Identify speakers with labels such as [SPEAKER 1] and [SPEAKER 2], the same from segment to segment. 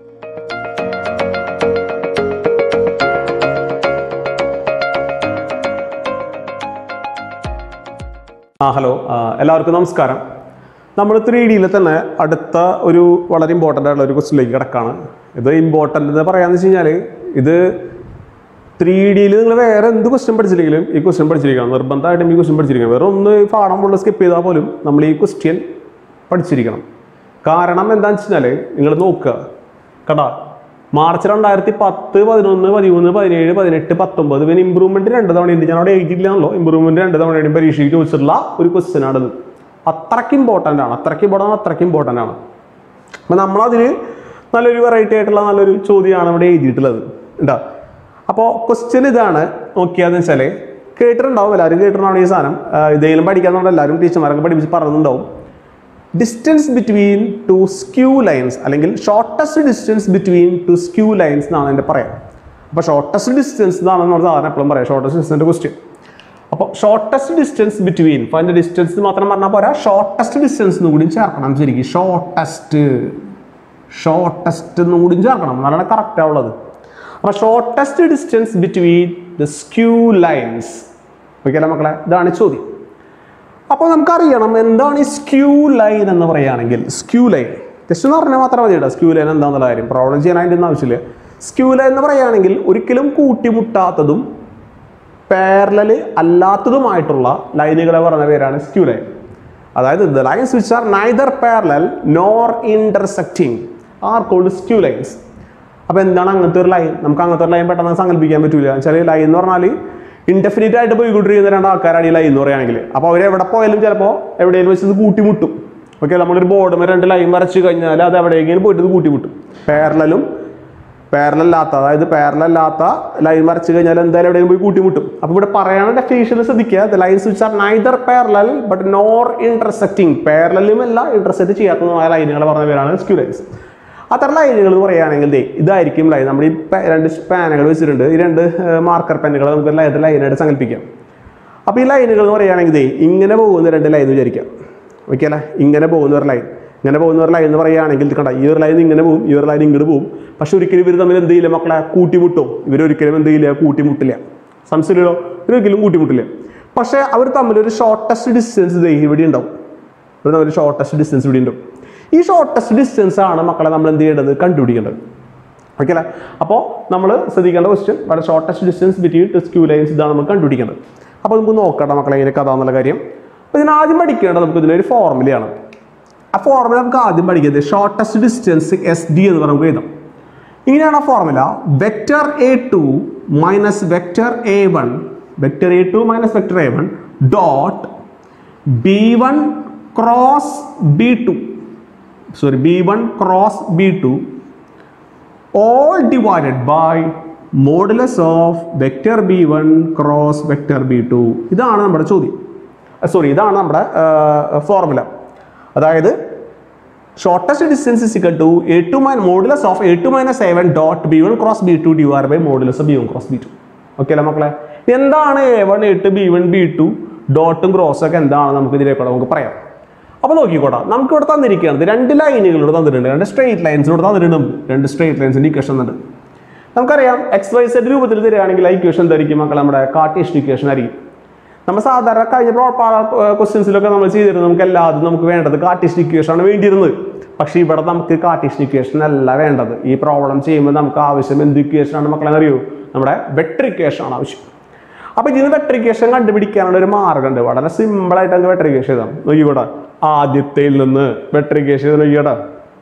[SPEAKER 1] ആ ഹലോ ആ, എല്ലാവർക്കും നമസ്കാരം നമ്മൾ ത്രീ ഡിയിൽ തന്നെ അടുത്ത ഒരു വളരെ ഇമ്പോർട്ടൻ്റ് ആയിട്ടുള്ള ഒരു ക്വസ്റ്റിലേക്ക് കിടക്കാണ് ഇത് ഇമ്പോർട്ടൻ്റ് എന്ന് പറയാന്ന് വെച്ച് കഴിഞ്ഞാൽ ഇത് ത്രീ ഡിയിൽ നിങ്ങൾ വേറെ എന്ത് ക്വസ്റ്റ്യൻ പഠിച്ചില്ലെങ്കിലും ഈ ക്വസ്റ്റ്യൻ പഠിച്ചിരിക്കണം നിർബന്ധമായിട്ടും ഈ ക്വസ്റ്റ്യൻ പഠിച്ചിരിക്കണം വേറെ ഒന്ന് ഈ പാഠം ഫുള്ള് സ്കിപ്പ് ചെയ്താൽ പോലും നമ്മൾ ഈ ക്വസ്റ്റ്യൻ പഠിച്ചിരിക്കണം കാരണം എന്താണെന്ന് വെച്ച് കഴിഞ്ഞാൽ നിങ്ങൾ നോക്കുക കടാ മാർച്ച് രണ്ടായിരത്തി പത്ത് പതിനൊന്ന് പതിമൂന്ന് പതിനേഴ് പതിനെട്ട് പത്തൊമ്പത് പിന്നെ ഇമ്പ്രൂവ്മെന്റ് രണ്ട് തവണയുണ്ട് ഞാൻ അവിടെ എഴുതിയിട്ടില്ലാണല്ലോ ഇമ്പ്രൂവ്മെന്റ് രണ്ട് തവണയും പരീക്ഷയ്ക്ക് ചോദിച്ചിട്ടുള്ള ഒരു ക്വസ്റ്റ്യൻ ആണത് അത്രയ്ക്ക് ഇമ്പോർട്ടൻ്റ് ആണ് അത്രയ്ക്ക് ഇമ്പോർട്ടൻ്റ് അത്രയ്ക്ക് ഇമ്പോർട്ടൻ്റ് ആണ് അപ്പം നമ്മളതിന് നല്ലൊരു വെറൈറ്റി ആയിട്ടുള്ള നല്ലൊരു ചോദ്യമാണ് ഇവിടെ എഴുതിയിട്ടുള്ളത് ഉണ്ടാ അപ്പോൾ ക്വസ്റ്റ്യൻ ഇതാണ് നോക്കിയാന്ന് വെച്ചാൽ കേട്ടിട്ടുണ്ടാവും എല്ലാവരും കേട്ടിട്ടുണ്ടാവും ഈ സാധനം ആ, ഇതേലും പഠിക്കാന്നുണ്ട് എല്ലാവരും ടീച്ചർമാരൊക്കെ പഠിപ്പിച്ച് പറയുന്നുണ്ടാവും distance between two skew lines അല്ലെങ്കിൽ shortest distance between two skew lines എന്നാണ് എൻ്റെ പറയാം അപ്പോൾ ഷോർട്ടസ്റ്റ് ഡിസ്റ്റൻസ് എന്നാണ് നമ്മൾ സാധാരണ എപ്പോഴും പറയാം ഷോർട്ടസ്റ്റ് ഡിസ്റ്റൻസ് ക്വസ്റ്റ്യൻ അപ്പോൾ ഷോർട്ടസ്റ്റ് ഡിസ്റ്റൻസ് ബിറ്റ്വീൻ അപ്പോൾ അതിൻ്റെ ഡിസ്റ്റൻസ് മാത്രം പറഞ്ഞാൽ പോരാ ഷോർട്ടസ്റ്റ് ഡിസ്റ്റൻസ് എന്ന് കൂടി ചേർക്കണം ശരിക്കും ഷോർട്ടസ്റ്റ് ഷോർട്ടസ്റ്റ് എന്നും കൂടി ചേർക്കണം എന്നാലാണ് കറക്റ്റ് ആവുള്ളത് അപ്പോൾ shortest distance between the skew lines okay അല്ലേ മക്കളെ ഇതാണ് ചോദ്യം അപ്പോൾ നമുക്കറിയണം എന്താണ് ഈ സ്ക്യൂ ലൈൻ എന്ന് പറയുകയാണെങ്കിൽ സ്ക്യൂ ലൈൻ ജസ്റ്റ് എന്ന് പറഞ്ഞാൽ മാത്രം മതി കേട്ടോ സ്ക്യൂ ലൈൻ എന്താണെന്നുള്ള കാര്യം പ്രോബ്ലം ചെയ്യാൻ അതിൻ്റെ ഒന്നും ആവശ്യമില്ല സ്ക്യൂ ലൈൻ എന്ന് പറയുകയാണെങ്കിൽ ഒരിക്കലും കൂട്ടിമുട്ടാത്തതും പാരലല് അല്ലാത്തതുമായിട്ടുള്ള ലൈനുകളെ പറഞ്ഞ പേരാണ് സ്ക്യൂ ലൈൻ അതായത് the lines which are neither parallel nor intersecting are called skew lines അപ്പോൾ എന്താണ് അങ്ങനത്തെ ഒരു ലൈൻ നമുക്ക് അങ്ങനത്തെ ഒരു ലൈൻ പെട്ടെന്ന് സങ്കല്പിക്കാൻ പറ്റില്ല വെച്ചാൽ ലൈൻ എന്ന് പറഞ്ഞാൽ ഇൻഡെഫിനിറ്റ് ആയിട്ട് പോയിക്കൊണ്ടിരിക്കുന്ന രണ്ട് ആൾക്കാരാണ് ഈ ലൈൻ എന്ന് പറയുകയാണെങ്കിൽ അപ്പോൾ അവർ എവിടെ പോയാലും ചിലപ്പോൾ എവിടെയെങ്കിലും വെച്ച് ഇത് കൂട്ടിമുട്ടും ഓക്കെ നമ്മളൊരു ബോർഡ് രണ്ട് ലൈൻ വരച്ച് കഴിഞ്ഞാൽ അത് എവിടെയെങ്കിലും പോയിട്ട് ഇത് കൂട്ടിമുട്ടും പാരലലും പാരലല്ലാത്ത അതായത് പാരലല്ലാത്ത ലൈൻ വരച്ച് കഴിഞ്ഞാൽ എന്തായാലും എവിടെയും പോയി കൂട്ടിമുട്ടും അപ്പോൾ ഇവിടെ പറയാനുള്ള ഡെഫിനേഷൻ ശ്രദ്ധിക്കുക the lines which are neither parallel but nor intersecting പാരലും അല്ല ഇന്റർസെക്റ്റ് ചെയ്യാത്തതുമായ ലൈനുകൾ പറഞ്ഞ പേരാണ് സ്ക്യൂ ലൈൻസ് അത്തരം ലൈനുകൾ എന്ന് പറയുകയാണെങ്കിൽ ദേ ഇതായിരിക്കും ലൈൻ നമ്മൾ ഈ പെ- രണ്ട് പാനുകൾ വെച്ചിട്ടുണ്ട് ഈ രണ്ട് മാർക്കർ പെന്നുകൾ നമുക്ക് ലൈൻ ലൈനായിട്ട് സങ്കല്പിക്കാം അപ്പോൾ ഈ ലൈനുകൾ എന്ന് പറയുകയാണെങ്കിൽ ദേ ഇങ്ങനെ പോകുന്ന രണ്ട് ലൈൻ വിചാരിക്കാം ഓക്കെ അല്ലേ ഇങ്ങനെ പോകുന്ന ഒരു ലൈൻ ഇങ്ങനെ പോകുന്ന ഒരു ലൈൻ എന്ന് പറയുകയാണെങ്കിൽ ഇത് കണ്ട ഈ ഒരു ലൈൻ ഇങ്ങനെ പോകും ഈ ഒരു ലൈൻ ഇങ്ങോട്ട് പോകും പക്ഷെ ഒരിക്കലും ഇവർ തമ്മിൽ എന്ത് ചെയ്യില്ല മക്കളെ കൂട്ടിമുട്ടും ഇവരൊരിക്കലും എന്ത് ചെയ്യില്ല കൂട്ടിമുട്ടില്ല സംശയമില്ലല്ലോ ഇവരൊരിക്കലും കൂട്ടിമുട്ടില്ല പക്ഷേ അവർ തമ്മിൽ ഒരു ഷോർട്ടസ്റ്റ് ഡിസ്റ്റൻസ് ദേ ഇവിടെ ഉണ്ടാവും ഇവർ തമ്മിൽ ഷോർട്ടസ്റ്റ് ഡിസ്റ്റൻസ് ഇവിടെ ഉണ്ടാവും ഈ ഷോർട്ടസ്റ്റ് ഡിസ്റ്റൻസ് ആണ് മക്കളെ നമ്മൾ എന്ത് ചെയ്യേണ്ടത് കണ്ടുപിടിക്കേണ്ടത് ഓക്കെ അല്ലേ അപ്പോൾ നമ്മൾ ശ്രദ്ധിക്കേണ്ട ക്വസ്റ്റ്യൻ വളരെ shortest distance between two skew lines ഇതാണ് നമ്മൾ കണ്ടുപിടിക്കേണ്ടത് അപ്പോൾ നമുക്ക് നോക്കട്ടെ മക്കളെ ഇതിൻ്റെ കഥ എന്നുള്ള കാര്യം അപ്പോൾ ഇതിന് ആദ്യം പഠിക്കേണ്ടത് നമുക്ക് ഇതിനൊരു ഫോർമുലയാണ് ആ ഫോർമുല നമുക്ക് ആദ്യം പഠിക്കുന്നത് ഷോർട്ടസ്റ്റ് ഡിസ്റ്റൻസ് എസ് ഡി എന്ന് നമുക്ക് എഴുതാം ഇങ്ങനെയാണ് ആ formula vector a two minus vector a one vector a two minus vector a one dot b one cross b two sorry b1 cross b2 all divided by modulus of vector b1 cross vector b2 ഇതാണ് നമ്മുടെ ചോദ്യം sorry ഇതാണ് നമ്മുടെ formula അതായത് shortest distance is equal to a two minus modulus of a two minus seven dot b one cross b two divide by modulus b one cross b two okay അല്ലേ മക്കളെ എന്താണ് a one a two b one b two ഡോട്ടും ക്രോസും ഒക്കെ എന്താണ് നമുക്ക് ഇതിലേക്കൂടെ നമുക്ക് പറയാം അപ്പോൾ നോക്കിക്കോട്ടെ നമുക്ക് ഇവിടെ തന്നിരിക്കുകയാണ് രണ്ട് ലൈനുകൾ ഇവിടെ തന്നിട്ടുണ്ട് രണ്ട് സ്ട്രെയിറ്റ് ലൈൻസ് ഇവിടെ തന്നിട്ടുണ്ട് രണ്ട് സ്ട്രെയിറ്റ് ലൈൻസിന്റെ ഇക്വേഷൻ ഉണ്ട് നമുക്കറിയാം എക്സ് വൈ സെഡ് രൂപത്തിൽ തരികയാണെങ്കിൽ ആ ഇക്വേഷൻ എന്തായിരിക്കും മക്കൾ നമ്മുടെ കാർട്ടീഷ്യൻ ഇക്വേഷൻ ആയിരിക്കും നമ്മൾ സാധാരണ കഴിഞ്ഞ ക്വസ്റ്റ്യൻസിലൊക്കെ നമ്മൾ ചെയ്തിരുന്നത് നമുക്ക് എല്ലാതും നമുക്ക് വേണ്ടത് കാർട്ടീഷ്യൻ ഇക്വേഷൻ ആണ് വേണ്ടിയിരുന്നത് പക്ഷേ ഇവിടെ നമുക്ക് കാർട്ടീഷ്യൻ ഇക്വേഷൻ അല്ല വേണ്ടത് ഈ പ്രോബ്ലം ചെയ്യുമ്പോൾ നമുക്ക് ആവശ്യം എന്ത് ഇക്വേഷൻ ആണ് മക്കളെ അറിയൂ നമ്മുടെ വെക്ടർ ഇക്വേഷൻ ആണ് ആവശ്യം അപ്പൊ ഇതിന് വെട്രിക്കേഷൻ കണ്ടുപിടിക്കാനുള്ള ഒരു മാർഗമുണ്ട് വളരെ സിമ്പിൾ ആയിട്ട് നമുക്ക് വെട്രിക്കേഷൻ എഴുതാം നോക്കിക്കൂടെ ആദ്യത്തിൽ നിന്ന് വെട്രിക്കേഷൻ ചെയ്ത് നോക്കിക്കോട്ടെ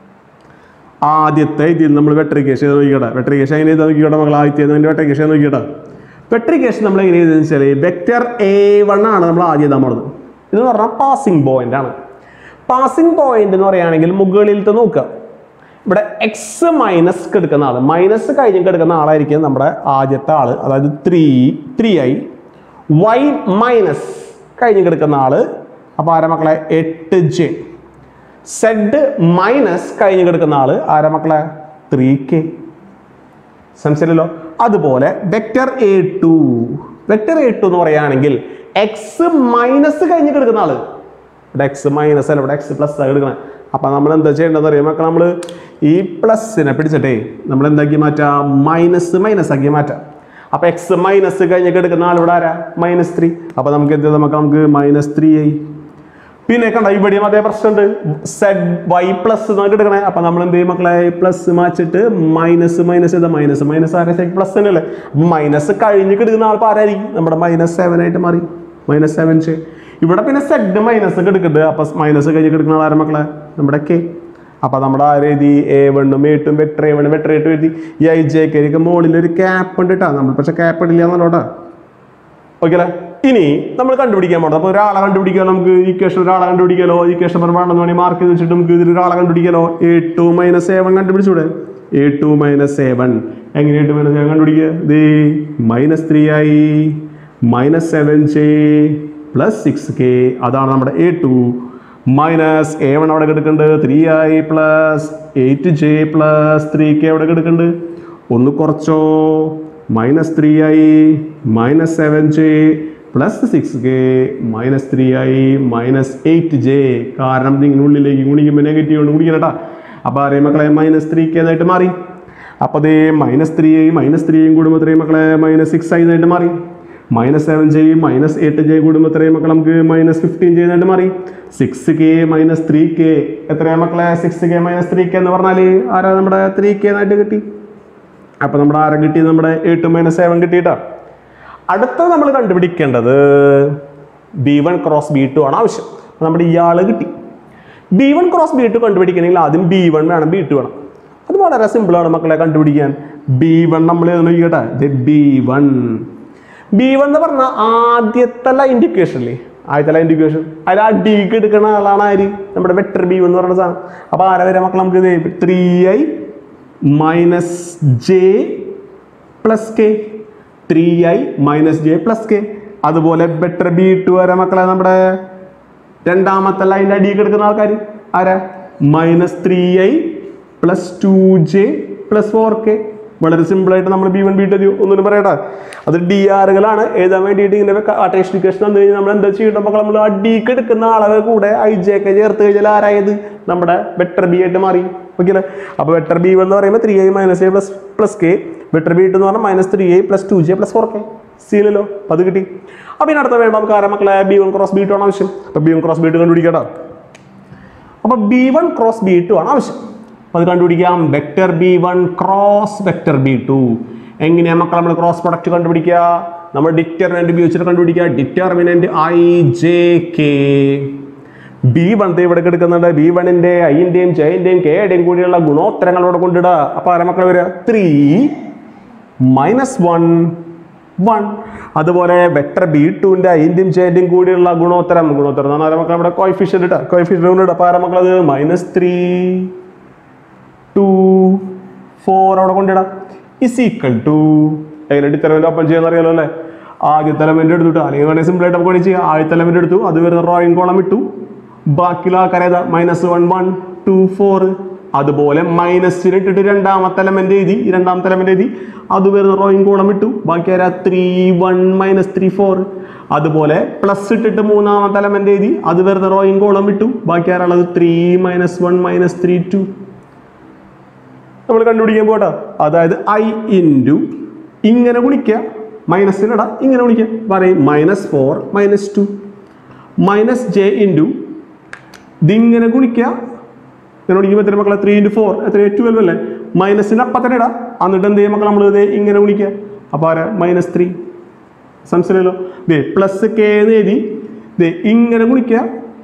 [SPEAKER 1] ആദ്യത്തെ ഇതിൽ നമ്മൾ വെട്രിക്കേഷൻ ചെയ്ത് നോക്കിക്കോട്ടെ വെട്രിക്കേഷൻ എങ്ങനെ ചെയ്താൽ നോക്കിക്കോട്ടെ മകൾ ആദ്യത്തെ വെട്രിക്കേഷൻ നോക്കിക്കോട്ടെ വെട്രിക്കേഷൻ നമ്മൾ എങ്ങനെ ചെയ്തെന്ന് വെച്ചാൽ വെക്റ്റർ എ വൺ ആണ് നമ്മൾ ആദ്യം എഴുതാൻ പോകുന്നത് ഇതെന്ന് പറഞ്ഞാൽ പാസിംഗ് പോയിന്റ് ആണ് പാസിംഗ് പോയിന്റ് എന്ന് പറയുകയാണെങ്കിൽ മുകളിലത്തെ നോക്കുക ഇവിടെ എക്സ് മൈനസ് എടുക്കുന്ന ആൾ മൈനസ് കഴിഞ്ഞ് എടുക്കുന്ന ആളായിരിക്കും നമ്മുടെ ആദ്യത്തെ ആള് അതായത് three three i y minus കഴിഞ്ഞ് എടുക്കുന്ന ആള് അപ്പോൾ ആരാ മക്കളെ എട്ട് ജെ സെഡ് മൈനസ് കഴിഞ്ഞ് കിടക്കുന്ന ആള് ആരാ മക്കളെ ത്രീ കെ സംശയമില്ലല്ലോ അതുപോലെ vector a two vector a two എന്ന് പറയുകയാണെങ്കിൽ എക്സ് മൈനസ് കഴിഞ്ഞ് കിടക്കുന്ന ആള് ഇവിടെ എക്സ് മൈനസ് അല്ല ഇവിടെ എക്സ് പ്ലസ് ആണ് എടുക്കണം അപ്പൊ നമ്മൾ എന്താ ചെയ്യേണ്ടതെന്ന് അറിയാം മക്കൾ നമ്മൾ ഈ പ്ലസിനെ പിടിച്ചിട്ടേ നമ്മൾ എന്താക്കി മാറ്റാം മൈനസ് മൈനസ് ആക്കി മാറ്റാം അപ്പൊ എക്സ് മൈനസ് കഴിഞ്ഞൊക്കെ എടുക്കുന്ന ആളിവിടെ ആരാ മൈനസ് ത്രീ അപ്പൊ നമുക്ക് എന്ത് നമുക്ക് നമുക്ക് മൈനസ് ത്രീ ആയി പിന്നെ കണ്ട ഇവിടെയും അതേ പ്രശ്നമുണ്ട് സെഡ് വൈ പ്ലസ് എന്നൊക്കെ എടുക്കണേ അപ്പൊ നമ്മൾ എന്ത് ചെയ്യും മക്കളെ പ്ലസ് മാച്ചിട്ട് മൈനസ് മൈനസ് ചെയ്താൽ മൈനസ് മൈനസ് ആരെ പ്ലസ് തന്നെയല്ലേ മൈനസ് കഴിഞ്ഞ് എടുക്കുന്ന ആൾ ആരായിരിക്കും നമ്മുടെ മൈനസ് സെവൻ ആയിട്ട് മാറി മൈനസ് സെവൻ ഇവിടെ പിന്നെ സെഡ് മൈനസ് ഒക്കെ എടുക്കുന്നുണ്ട് അപ്പൊ മൈനസ് കഴിഞ്ഞ് എടുക്കുന്ന ആളാരെ മക്കളെ നമ്മുടെ കെ അപ്പൊ നമ്മുടെ ആര് എഴുതി എ വണ്ണും എ ടും വെട്ടർ എ വണ്ണും വെട്ടർ എ ടു എഴുതി ഈ ഐ ജെ കെക്ക് മുകളിൽ ഒരു ക്യാപ്പ് ഉണ്ട് കേട്ടോ നമ്മൾ പക്ഷെ ക്യാപ്പ് ഇടില്ല എന്നല്ലോട്ടാ ഓക്കെ അല്ലേ ഇനി നമ്മൾ കണ്ടുപിടിക്കാൻ പോകണം അപ്പോൾ ഒരാളെ കണ്ടുപിടിക്കാൻ നമുക്ക് ഇക്വേഷൻ ഒരാളെ കണ്ടുപിടിക്കാലോ ഇക്വേഷൻ വേണമെന്ന് വേണമെങ്കിൽ മാർക്ക് ചെയ്ത് വെച്ചിട്ട് നമുക്ക് ഇതിൽ ഒരാളെ കണ്ടുപിടിക്കാലോ എ ടു മൈനസ് സെവൻ കണ്ടുപിടിച്ചൂടെ എ ടു മൈനസ് സെവൻ എങ്ങനെ എട്ട് മൈനസ് സെവൻ കണ്ടുപിടിക്കുക ദേ മൈനസ് ത്രീ ആയി minus seven j plus six k അതാണ് നമ്മുടെ a two minus a one അവിടെ കിടക്കുന്നുണ്ട് ത്രീ ആയി plus eight j plus three k അവിടെ കിടക്കുന്നുണ്ട് ഒന്ന് കുറച്ചോ മൈനസ് ത്രീ ആയി minus seven j plus six k minus three ആയി മൈനസ് എയ്റ്റ് ജെ കാരണം നിങ്ങൾ ഉള്ളിലേക്ക് ഗുണിക്കുമ്പോൾ നെഗറ്റീവ് കൊണ്ട് ഗുണിക്കണം കേട്ടോ അപ്പോൾ അറിയാം മക്കളെ മൈനസ് ത്രീ കെ എന്നായിട്ട് മാറി അപ്പോൾ അതേ മൈനസ് ത്രീ മൈനസ് ത്രീയും കൂടുമ്പോൾ ഇത്രയും മക്കളെ മൈനസ് സിക്സ് ആയി എന്നായിട്ട് മാറി minus seven j minus eight j കൂടുമ്പോൾ എത്രയും മക്കളെ നമുക്ക് മൈനസ് ഫിഫ്റ്റീൻ ചെയ്യുന്നതായിട്ട് മാറി six k minus three k എത്രയാ മക്കളെ six k minus three k എന്ന് പറഞ്ഞാൽ ആരാ നമ്മുടെ ത്രീ കെ എന്നായിട്ട് കിട്ടി അപ്പൊ നമ്മുടെ ആരം കിട്ടി നമ്മുടെ എയ്റ്റ് മൈനസ് സെവൻ കിട്ടിയിട്ടാ അടുത്ത നമ്മൾ കണ്ടുപിടിക്കേണ്ടത് b one cross b two ആണ് ആവശ്യം അപ്പൊ നമ്മുടെ ഇയാള് കിട്ടി b one cross b two കണ്ടുപിടിക്കണമെങ്കിൽ ആദ്യം ബി വൺ വേണം ബി ടു വേണം അത് വളരെ സിമ്പിളാണ് മക്കളെ കണ്ടുപിടിക്കാൻ ബി വൺ നമ്മൾ നോക്കിക്കട്ടെ ബി വൺ ബി വൺ എന്ന് പറഞ്ഞാൽ ആദ്യത്തെ ലൈൻ ഇക്വേഷനില്ലേ ആദ്യത്തെ ലൈൻ ഇക്വേഷൻ അതിൽ അടിക്ക് എടുക്കുന്ന ആളാണ് ആര് നമ്മുടെ വെക്ടർ ബി വൺ എന്ന് പറയുന്ന സാധനം അപ്പോൾ ആരാ വരെ മക്കൾ നമുക്ക് three i minus j plus k three i minus j plus k അതുപോലെ ബെറ്റർ ബി ടു വരെ മക്കളെ നമ്മുടെ രണ്ടാമത്തെ ലൈൻ്റെ അടിയിൽ കിടക്കുന്ന ആൾക്കാർ ആരാ minus three i plus two j plus four k വളരെ സിമ്പിളായിട്ട് നമ്മൾ ബി വൺ ബി ടു ഒന്നും പറയട്ടെ അത് ഡി ആറുകളാണ് എഴുതാൻ വേണ്ടിയിട്ട് ഇങ്ങനെ ആർട്ടിഫിക്കേഷൻ വന്നു കഴിഞ്ഞാൽ നമ്മൾ എന്താ ചെയ്യണം മക്കൾ നമ്മൾ അടിക്ക് എടുക്കുന്ന അളവ് കൂടെ ഐ ജെ ഒക്കെ ചേർത്ത് കഴിഞ്ഞാൽ ആരായത് നമ്മുടെ ബെറ്റർ ബി ആയിട്ട് മാറി ഓക്കെ അല്ലേ അപ്പോൾ ബെറ്റർ ബി എന്ന് പറയുമ്പോൾ three i minus a plus plus k vector b എന്ന് പറഞ്ഞാൽ minus three i plus two j plus four k സീലല്ലോ അത് കിട്ടി അപ്പോൾ ഇനി അടുത്ത വേണം നമുക്ക് ആരാ മക്കളെ b one cross b two ആണ് ആവശ്യം അപ്പോൾ b one cross b two കണ്ടുപിടിക്കട്ടോ അപ്പോൾ b one cross b two ആണ് ആവശ്യം അപ്പോൾ അത് കണ്ടുപിടിക്കാം vector b one cross vector b two എങ്ങനെയാണ് മക്കൾ നമ്മൾ ക്രോസ് പ്രൊഡക്റ്റ് കണ്ടുപിടിക്കുക നമ്മൾ ഡിറ്റർമിനന്റ് ഉപയോഗിച്ചിട്ട് കണ്ടുപിടിക്കുക determinant i j k b one ഇവിടെ എടുക്കുന്നുണ്ട് ബി വണ്ണിന്റെ ഐന്റെയും ജെന്റെയും കെയുടെയും കൂടിയുള്ള ഗുണോത്തരങ്ങൾ ഇവിടെ കൊണ്ടിടുക അപ്പൊ ആരാ മക്കൾ വരിക ത്രീ മൈനസ് വൺ വൺ അതുപോലെ വെക്ടർ ബി ടുവിന്റെ ഐന്റെയും ജെന്റെയും കൂടിയുള്ള ഗുണോത്തരം ഗുണോത്തരം എന്ന് പറഞ്ഞാൽ മക്കൾ നമ്മുടെ കോയിഫിഷ്യന്റ് ഇട്ടാ കോയിഫിഷ്യന്റ് കൊണ്ടിടുക അപ്പൊ ആരാ മക്കളത് മൈനസ് ത്രീ ടു ഫോർ അവിടെ കൊണ്ടിടാം ഇസ് ഈക്വൽ ടു എങ്ങനെ ഡിറ്റർമെന്റ് ഓപ്പൺ ചെയ്യാൻ അറിയാലോ അല്ലേ ആദ്യത്തെ എലമെന്റ് എടുത്തിട്ട് അല്ലെങ്കിൽ വേണമെങ്കിൽ സിമ്പിൾ ആയിട്ട് നമുക്ക് വേണമെങ്കിൽ ചെയ്യാം ആദ്യത്തെ എലമെന്റ് എടുത്തു അത് വരുന്ന ഡ്രോയിങ് കോളം ഇട്ടു ബാക്കിയുള്ള ആൾക്കാർ ഏതാ minus one one two four അതുപോലെ മൈനസിന് ഇട്ടിട്ട് രണ്ടാമത്തെ എലമെന്റ് എഴുതി ഈ രണ്ടാമത്തെ എലമെന്റ് എഴുതി അത് വരുന്ന ഡ്രോയിങ് കോളം ഇട്ടു ബാക്കി ആരാ three one minus three four അതുപോലെ പ്ലസ് ഇട്ടിട്ട് മൂന്നാമത്തെ എലമെന്റ് എഴുതി അത് വരുന്ന ഡ്രോയിങ് കോളം ഇട്ടു ബാക്കി ആരാളത് three minus one minus three two നമ്മൾ കണ്ടുപിടിക്കാൻ പോട്ടാ അതായത് ഐ ഇൻറ്റു ഇങ്ങനെ ഗുണിക്കുക മൈനസിനട ഇങ്ങനെ ഗുണിക്കുക പറയും minus four minus two minus j into ഇതിങ്ങനെ ഗുണിക്കുക ഇങ്ങനെ ഗുണിക്കുമ്പോൾ എത്ര മക്കളെ ത്രീ ഇൻറ്റു ഫോർ എത്ര ട്വൽവ് അല്ലേ മൈനസിൻ്റെ അപ്പം തന്നെ ഇടാം എന്നിട്ട് എന്ത് ചെയ്യും മക്കൾ നമ്മൾ ഇത് ഇങ്ങനെ ഗുണിക്കുക അപ്പോൾ ആരാ മൈനസ് ത്രീ സംശയമല്ലോ ദേ പ്ലസ് കെ എന്ന് എഴുതി ദേ ഇങ്ങനെ ഗുണിക്കുക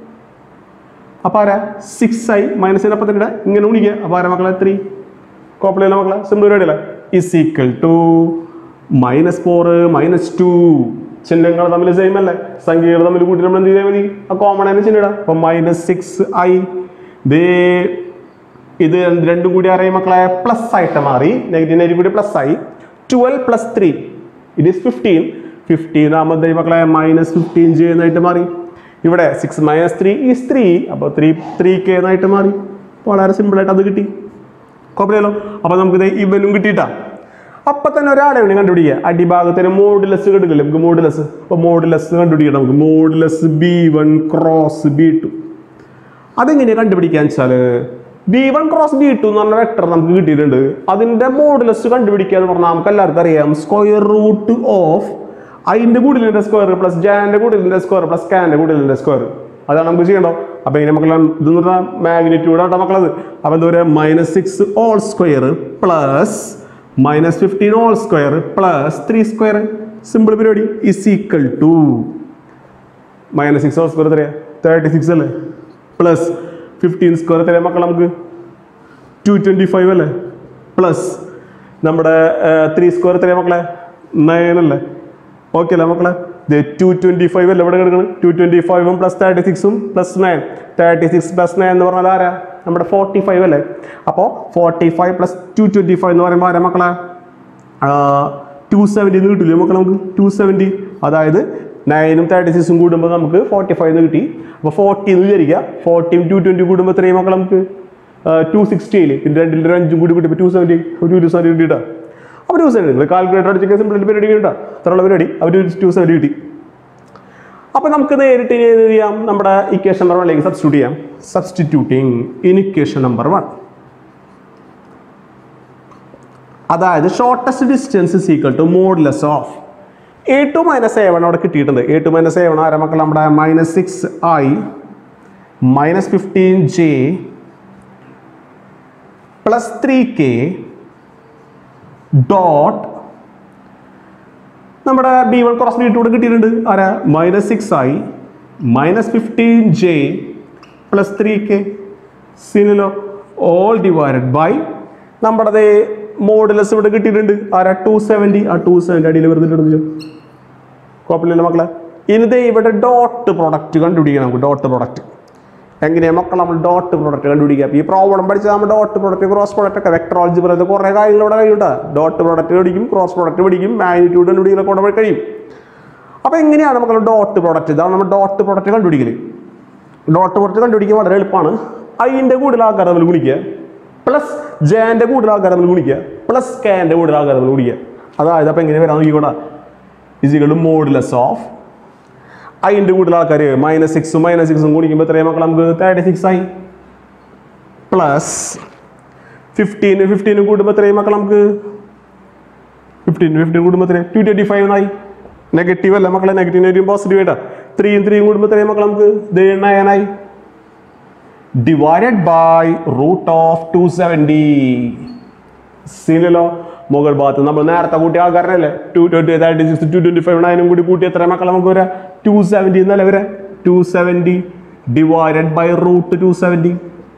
[SPEAKER 1] അപ്പോൾ ആരാ സിക്സ് ആയി മൈനസിൻ്റെ അപ്പം തന്നെ ഇടാം ഇങ്ങനെ ഗുണിക്കുക അപ്പോൾ ആരാ മക്കളെ ത്രീ കോപ്പളയിലെ മക്കളെ സിമ്പിൾ പരിപാടിയല്ലേ is equal to minus four minus two ചിഹ്നങ്ങൾ തമ്മിൽ സെയിം അല്ലേ സംഖ്യകൾ തമ്മിൽ കൂട്ടി നമ്മൾ എന്ത് ചെയ്താൽ മതി ആ കോമൺ ആയിട്ട് ചിഹ്നം ഇടാം അപ്പം മൈനസ് സിക്സ് ഐ ദേ ഇത് രണ്ടും കൂടി അറിയാം മക്കളെ പ്ലസ് ആയിട്ട് മാറി നെഗറ്റീവ് നെഗറ്റീവ് കൂടി പ്ലസ് ആയി twelve plus three it is fifteen fifteen ആകുമ്പോൾ മക്കളെ മൈനസ് ഫിഫ്റ്റീൻ ജെ എന്നായിട്ട് മാറി ഇവിടെ six minus three is three അപ്പോൾ ത്രീ ത്രീ കെ എന്നായിട്ട് മാറി വളരെ സിമ്പിളായിട്ട് അത് കിട്ടി കുഴപ്പമില്ലല്ലോ അപ്പൊ നമുക്ക് ഇത് ഇവനും കിട്ടിയിട്ടാ അപ്പൊ തന്നെ ഒരാളെ വേണം കണ്ടുപിടിക്കുക അടിഭാഗത്തിന് മോഡുലസ് കിട്ടില്ല നമുക്ക് മോഡുലസ് അപ്പൊ മോഡുലസ് കണ്ടുപിടിക്കണം നമുക്ക് modulus b one cross b two അതെങ്ങനെയാണ് കണ്ടുപിടിക്കാൻ വെച്ചാൽ b one cross b two എന്ന് പറഞ്ഞ വെക്ടർ നമുക്ക് കിട്ടിയിട്ടുണ്ട് അതിന്റെ മോഡുലസ് കണ്ടുപിടിക്കുക എന്ന് പറഞ്ഞാൽ നമുക്ക് എല്ലാവർക്കും അറിയാം സ്ക്വയർ റൂട്ട് ഓഫ് അതിന്റെ കൂടുതലിന്റെ സ്ക്വയർ പ്ലസ് ജാന്റെ കൂടുതലിന്റെ സ്ക്വയർ പ്ലസ് കാന്റെ കൂടുതലിന്റെ സ്ക്വയർ അതാണ് നമുക്ക് ചെയ്യണ്ടോ അപ്പൊ ഇങ്ങനെ മക്കളെ ഇതെന്ന് പറഞ്ഞാൽ മാഗ്നിറ്റ്യൂഡ് ആട്ടോ മക്കളത് അപ്പൊ എന്താ പറയുക minus six whole square plus minus fifteen whole square plus three square simple പരിപാടി is equal to minus six whole square എത്രയാ തേർട്ടി സിക്സ് അല്ലേ പ്ലസ് ഫിഫ്റ്റീൻ സ്ക്വയർ എത്രയാ മക്കൾ നമുക്ക് ടു ട്വൻറ്റി ഫൈവ് അല്ലേ പ്ലസ് നമ്മുടെ ത്രീ സ്ക്വയർ എത്രയാ മക്കളെ നയൻ അല്ലേ ഓക്കെ അല്ലേ മക്കളെ ടു ട്വൻറ്റി ഫൈവ് അല്ലേ ഇവിടെ കിടക്കണം ടു ട്വൻറ്റി ഫൈവും പ്ലസ് തേർട്ടി സിക്സും plus nine thirty six plus nine എന്ന് പറഞ്ഞാൽ ആരാ നമ്മുടെ ഫോർട്ടി ഫൈവ് അല്ലേ അപ്പോൾ forty five plus two twenty five എന്ന് പറയുമ്പോൾ ആരാ മക്കളെ ടു സെവൻറ്റി എന്ന് കിട്ടില്ലേ മക്കളെ നമുക്ക് ടു സെവൻറ്റി അതായത് നയനും തേർട്ടി സിക്സും കൂടുമ്പോൾ നമുക്ക് ഫോർട്ടി ഫൈവ് എന്ന് കിട്ടി അപ്പോൾ ഫോർട്ടി എന്ന് വിചാരിക്കുക ഫോർട്ടിയും ടു ട്വൻറ്റി കൂടുമ്പോൾ എത്രയും മക്കളെ നമുക്ക് ടു സിക്സ്റ്റിയിൽ പിന്നെ രണ്ടിൽ ഒരു അഞ്ചും കൂടി കൂട്ടി ടു സെവൻറ്റി ഒരു ടു സെവൻറ്റി കിട്ടിയിട്ടാ അപ്പോൾ ടു സെവൻറ്റി നിങ്ങൾ കാൽക്കുലേറ്റർ അടിച്ചൊക്കെ സിമ്പിൾ പരിപാടി കിട്ടാം അത്രയുള്ള പരിപാടി അവർ ടു സെവൻറ്റി കിട്ടി അപ്പോൾ നമുക്ക് നേരിട്ട് ഇനി എന്ത് ചെയ്യാം നമ്മുടെ ഇക്വേഷൻ നമ്പർ വണ്ണിലേക്ക് സബ്സ്റ്റിറ്റ്യൂട്ട് ചെയ്യാം substituting in equation number one അതായത് shortest distance is equal to modulus of a two minus a one അവിടെ കിട്ടിയിട്ടുണ്ട് a two minus a one ആരാ മക്കൾ നമ്മുടെ minus six i minus fifteen j plus three k dot നമ്മുടെ b one cross b two കൂടെ കിട്ടിയിട്ടുണ്ട് ആരാ minus six i minus fifteen j plus three k സിനിലോ ഓൾ ഡിവൈഡഡ് ബൈ നമ്മുടെ modulus ഇവിടെ കിട്ടിയിട്ടുണ്ട് ആരാ ടു സെവൻറ്റി ആ ടു സെവൻറ്റി അടിയിൽ വെറുതെ ഇടുന്നു കുഴപ്പമില്ലല്ലോ മക്കളെ ഇനി ദേ ഇവിടെ ഡോട്ട് പ്രൊഡക്റ്റ് കണ്ടുപിടിക്കണം നമുക്ക് ഡോട്ട് പ്രൊഡക്റ്റ് എങ്ങനെയാ മക്കൾ നമ്മൾ ഡോട്ട് പ്രൊഡക്റ്റ് കണ്ടുപിടിക്കുക അപ്പോൾ ഈ പ്രോബ്ലം പഠിച്ചാൽ നമ്മൾ ഡോട്ട് പ്രൊഡക്റ്റ് ക്രോസ് പ്രൊഡക്റ്റ് ഒക്കെ വെക്ടറോളജി പറയുന്നത് കുറേ കാര്യങ്ങൾ ഇവിടെ കഴിയുണ്ടാ ഡോട്ട് പ്രൊഡക്റ്റ് പഠിക്കും ക്രോസ് പ്രൊഡക്റ്റ് പഠിക്കും മാഗ്നിറ്റ്യൂഡ് കണ്ടുപിടിക്കലൊക്കെ ഇവിടെ കഴിയും അപ്പോൾ എങ്ങനെയാണ് നമ്മൾ ഡോട്ട് പ്രൊഡക്റ്റ് ഇതാണ് നമ്മൾ ഡോട്ട് പ്രൊഡക്റ്റ് കണ്ടുപിടിക്കൽ ഡോട്ട് പ്രൊഡക്റ്റ് കണ്ടുപിടിക്കാൻ വളരെ എളുപ്പമാണ് ഐൻ്റെ കൂടുതൽ ആൾക്കാർ നമ്മൾ ഗുണിക്കുക പ്ലസ് ജെൻ്റെ കൂടുതൽ ആൾക്കാർ നമ്മൾ ഗുണിക്കുക പ്ലസ് കെൻ്റെ കൂടുതൽ ആൾക്കാർ നമ്മൾ ഗുണിക്കുക അതായത് അപ്പോൾ എങ്ങനെ വരാൻ നോക്കിക്കൂടാ ഇസികൾ മോഡുലസ് ഓഫ് അതിൻ്റെ കൂടുതൽ ആൾക്കാർ മൈനസ് സിക്സും മൈനസ് സിക്സും കുടിക്കുമ്പോൾ എത്രയും മക്കൾ നമുക്ക് തേർട്ടി സിക്സ് ആയി പ്ലസ് ഫിഫ്റ്റീന് ഫിഫ്റ്റീനും കൂടുമ്പോൾ എത്രയും മക്കൾ നമുക്ക് ഫിഫ്റ്റീൻ ഫിഫ്റ്റീൻ കൂടുമ്പോൾ എത്രയും ടു ട്വൻറ്റി ഫൈവ് ആയി നെഗറ്റീവ് അല്ല മക്കളെ നെഗറ്റീവ് നെഗറ്റീവ് പോസിറ്റീവ് ആയിട്ടാ ത്രീയും ത്രീയും കൂടുമ്പോൾ എത്രയും മക്കൾ നമുക്ക് നയനായി divided by root of two seventy സീനിലോ മുകൾ ഭാഗത്ത് നമ്മൾ നേരത്തെ കൂട്ടിയ ആൾക്കാരനല്ലേ two twenty thirty six two twenty five നയനും കൂടി കൂട്ടി എത്ര മക്കൾ നമുക്ക് വരാം ടു സെവൻറ്റി എന്നല്ലേ വരാം two seventy divided by root two seventy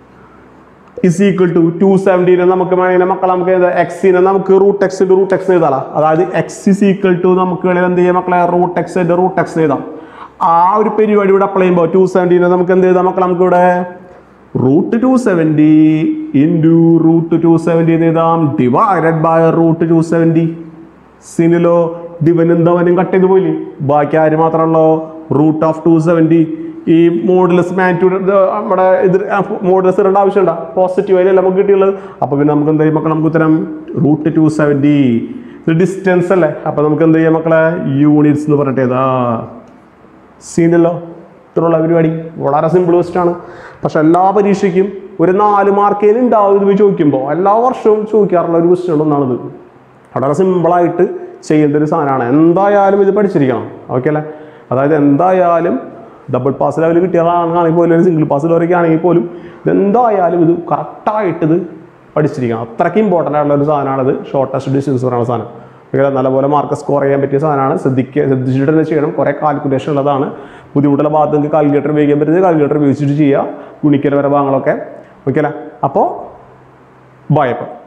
[SPEAKER 1] is equal to two സെവൻറ്റീനെ നമുക്ക് വേണമെങ്കിൽ മക്കളെ നമുക്ക് എക്സിനെ നമുക്ക് റൂട്ട് എക്സ് റൂട്ട് എക്സ് എഴുതാം അതായത് എക്സ് ഇസ് ഈക്വൽ ടു നമുക്ക് വേണമെങ്കിൽ എന്ത് ചെയ്യാം മക്കളെ റൂട്ട് എക്സ് റൂട്ട് എക്സ് എഴുതാം ആ ഒരു പരിപാടി ഇവിടെ അപ്ലൈ ചെയ്യുമ്പോൾ ടു സെവൻറ്റീനെ നമുക്ക് എന്ത് ചെയ്താം മക്കളെ നമുക്ക് ഇവിടെ root two seventy into root two seventy എന്ന് എഴുതാം divided by root two seventy സിനിലോ ഡിവനും ധവനും കട്ട് ചെയ്ത് പോയില്ലേ ബാക്കി ആര് മാത്രമല്ലോ റൂട്ട് ഓഫ് ടു സെവൻറ്റി ഈ മോഡുലസ് മാഗ്നിറ്റ്യൂഡ് നമ്മുടെ ഇത് മോഡുലസ് ഇടേണ്ട ആവശ്യമുണ്ടോ പോസിറ്റീവ് അതിലല്ല നമുക്ക് കിട്ടിയുള്ളത് അപ്പോൾ പിന്നെ നമുക്ക് എന്ത് ചെയ്യും മക്കളെ നമുക്ക് ഉത്തരം റൂട്ട് ടു സെവൻറ്റി ഇത് ഡിസ്റ്റൻസ് അല്ലേ അപ്പോൾ നമുക്ക് എന്ത് ചെയ്യാം മക്കളെ യൂണിറ്റ്സ് എന്ന് പറഞ്ഞിട്ട് ഏതാ സീനല്ലോ ഇത്രയുള്ള പരിപാടി വളരെ സിമ്പിൾ ക്വസ്റ്റ് ആണ് പക്ഷെ എല്ലാ പരീക്ഷയ്ക്കും ഒരു നാല് മാർക്കേലും ഉണ്ടാവും ഇത് പോയി ചോദിക്കുമ്പോൾ എല്ലാ വർഷവും ചോദിക്കാറുള്ള ഒരു ക്വസ്റ്റ്യൻ ഒന്നാണിത് വളരെ സിമ്പിളായിട്ട് ചെയ്യേണ്ട ഒരു സാധനമാണ് എന്തായാലും ഇത് പഠിച്ചിരിക്കണം ഓക്കെ അല്ലേ അതായത് എന്തായാലും ഡബിൾ പാസ് ലെവൽ കിട്ടിയതാണെങ്കിൽ പോലും ഒരു സിംഗിൾ പാസ് ലെവലൊക്കെ ആണെങ്കിൽ പോലും ഇതെന്തായാലും ഇത് കറക്റ്റായിട്ട് ഇത് പഠിച്ചിരിക്കണം അത്രയ്ക്ക് ഇമ്പോർട്ടൻ്റ് ആയിട്ടുള്ള ഒരു സാധനമാണിത് ഷോർട്ടസ്റ്റ് ഡിസ്റ്റൻസ് പറയുന്ന സാധനം ഓക്കെ നല്ലപോലെ മാർക്ക് സ്കോർ ചെയ്യാൻ പറ്റിയ സാധനമാണ് ശ്രദ്ധിക്കുക ശ്രദ്ധിച്ചിട്ട് തന്നെ ചെയ്യണം കുറേ കാൽക്കുലേഷൻ ഉള്ളതാണ് ബുദ്ധിമുട്ടുള്ള ഭാഗത്ത് നിങ്ങൾക്ക് കാൽക്കുലേറ്റർ ഉപയോഗിക്കാൻ പറ്റുന്നത് കാൽക്കുലേറ്റർ ഉപയോഗിച്ചിട്ട് ചെയ്യുക ഗുണിക്കൽ വരെ ഭാഗങ്ങളൊക്കെ ഓക്കെ അല്ലേ അപ്പോൾ ബൈ അപ്പോൾ